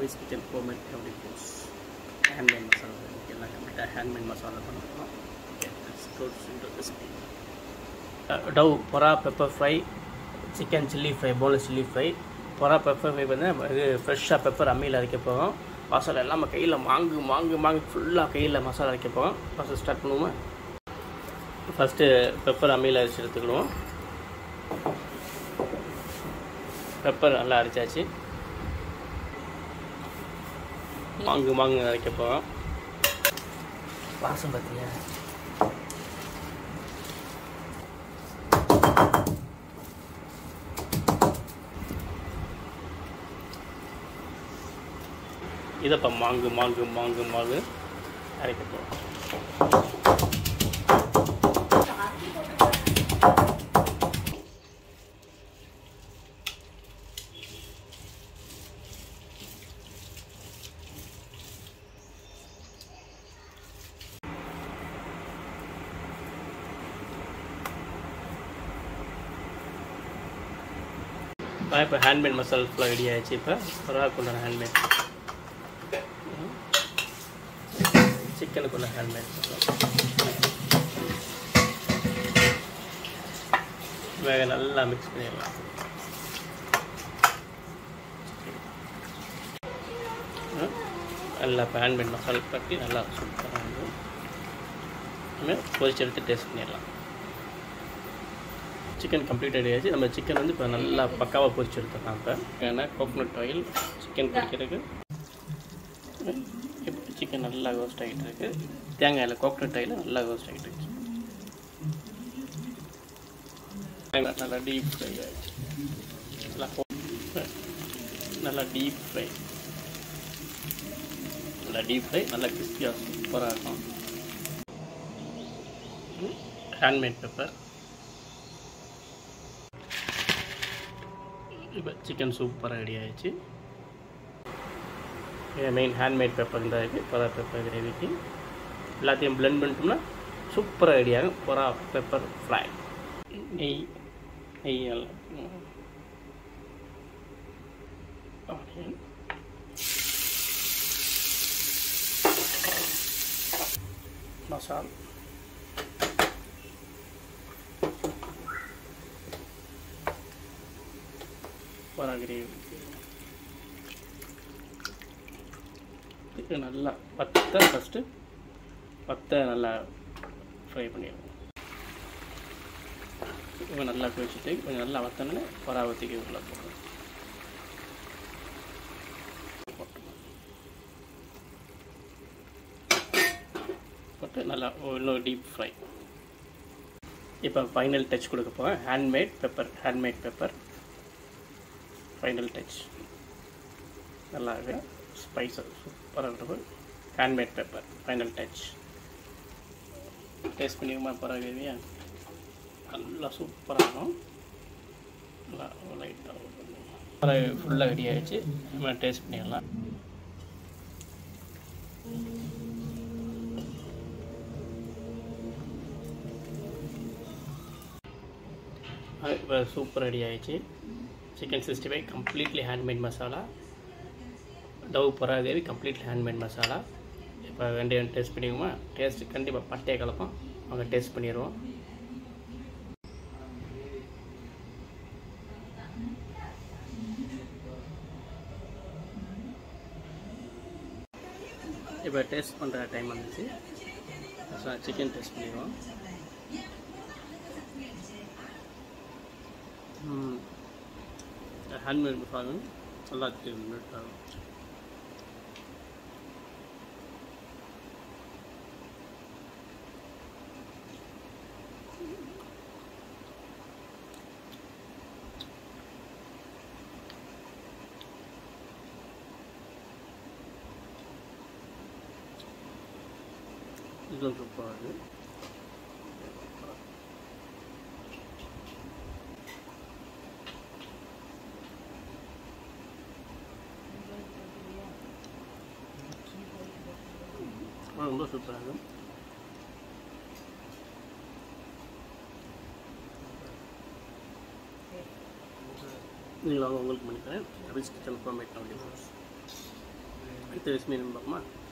Ravi's kitchen homemade எப்படி Bose handmade masala okay எல்லாம் கம்ப்ளீட்டாக ஹேண்ட்மேட் மசாலா பண்ணுறோம் ஓகே ரெசிபி டவ் பொரா pepper fry chicken chilli fry boneless chilli fry பொரா பெப்பர் ஃப்ரை வந்து நம்ம இது ஃப்ரெஷ்ஷாக பெப்பர் அம்மியில் அரைக்க போகிறோம் மசாலா எல்லாம் நம்ம கையில் மாங்கு மாங்கு மாங்கு ஃபுல்லாக கையில் மசாலா அரைக்க போகிறோம் ஃபஸ்ட்டு ஸ்டார்ட் பண்ணுவோமா ஃபஸ்ட்டு பெப்பர் அம்மியில் அரைச்சி எடுத்துக்கிடுவோம் பெப்பர் நல்லா அரைச்சாச்சு மாங்கு மாங்கு அரைக்க போகிறோம் வாசம் பார்த்தியா இதை இப்போ மாங்கு மாங்கு மாங்கு மாங்கு அரைக்க போகிறோம் இப்போ ஹேண்ட்மேட் மசாலா ஃபுல்லாக ரெடி ஆயிடுச்சு இப்போ பரவாக்குள்ள ஹேண்ட்மேட் சிக்கனுக்குள்ள ஹேண்ட்மேட் வேக நல்லா மிக்ஸ் பண்ணிடலாம் ம், நல்லா இப்போ ஹேண்ட்மேட் மசாலா கட்டி நல்லா சூப்பராக இருக்கும் இனிமேல் பொரிச்சு எடுத்து டேஸ்ட் பண்ணிடலாம் சிக்கன் கம்ப்ளீட் ரெடி ஆச்சு நம்ம சிக்கன் வந்து இப்போ நல்லா பக்காவாக பொரிச்சு எடுத்துக்கலாம் இப்போ ஏன்னா கோகோனட் ஆயில் சிக்கன் பொரிக்கிறதுக்கு இப்போ சிக்கன் நல்லா ரோஸ்ட் ஆகிட்டு இருக்கு தேங்காயில் கோகோனட் ஆயில் நல்லா ரோஸ்ட் ஆகிட்டு இருக்கு தேங்காய் நல்லா டீப் ஃப்ரை ஆகிடுச்சு நல்லா ho- நல்லா டீப் ஃப்ரை நல்லா டீப் ஃப்ரை நல்லா கிறிஸ்பியாக சூப்பராக இருக்கும் ஹேண்ட்மேட் பெப்பர் இப்போ சிக்கன் சூப்பராக ரெடி ஆயிடுச்சு மெயின் ஹேண்ட்மேட் பெப்பர் இந்த இருக்குது பொரா பெப்பர் கிரேவிக்கு எல்லாத்தையும் blend பண்ணிட்டோம்னா சூப்பராக ரெடி ஆகும் பொரா பெப்பர் ஃப்ரை நெய் நெய் நல்லா ம். onion. மசால் பொரா கிரேவி இது நல்லா பத்தை ஃபஸ்ட்டு பத்தை நல்லா ஃப்ரை பண்ணிடுவோம் இவங்க நல்லா வச்சுட்டு கொஞ்சம் நல்லா வத்தனே பராவத்திக்கு உள்ள போடுறோம் போட்டு நல்லா இன்னும் டீப் ஃப்ரை இப்போ ஃபைனல் டச் கொடுக்க போகிறேன் handmade pepper handmade pepper final touch நல்லா இருக்கு ஸ்பைஸஸ் சூப்பராக இருக்குது handmade pepper final touch taste பண்ணிக்குமா பரவாயில்லையா நல்லா சூப்பராக இருக்கும் நல்லா லைட்டாக ஃபுல்லாக ரெடி ஆகிடுச்சு நம்ம டேஸ்ட் பண்ணிடலாம் இப்போ சூப்பர் ரெடி ஆயிடுச்சு chicken sixty five completely handmade masala டவ் பராகேவி கம்ப்ளீட்லி ஹேண்ட்மேட் மசாலா இப்போ ரெண்டையும் டேஸ்ட் பண்ணிக்குமா டேஸ்ட் கண்டிப்பாக பட்டையை கலப்போம் அவங்க டேஸ்ட் பண்ணிடுவோம் இப்போ டேஸ்ட் பண்ணுற டைம் வந்துச்சு சிக்கன் டேஸ்ட் பண்ணிடுவோம் ஹேண்ட்மேட் மசாலா நல்லா மினிட் ஆகும் இதுவும் சூப்பராக இருக்குது ரொம்ப சூப்பராக இருக்கும் நீங்கள் அவங்க உங்களுக்கு பண்ணிக்கிறேன் rich kitchen format twenty fours அடுத்த ரெசிபி நம்ம பார்க்கமா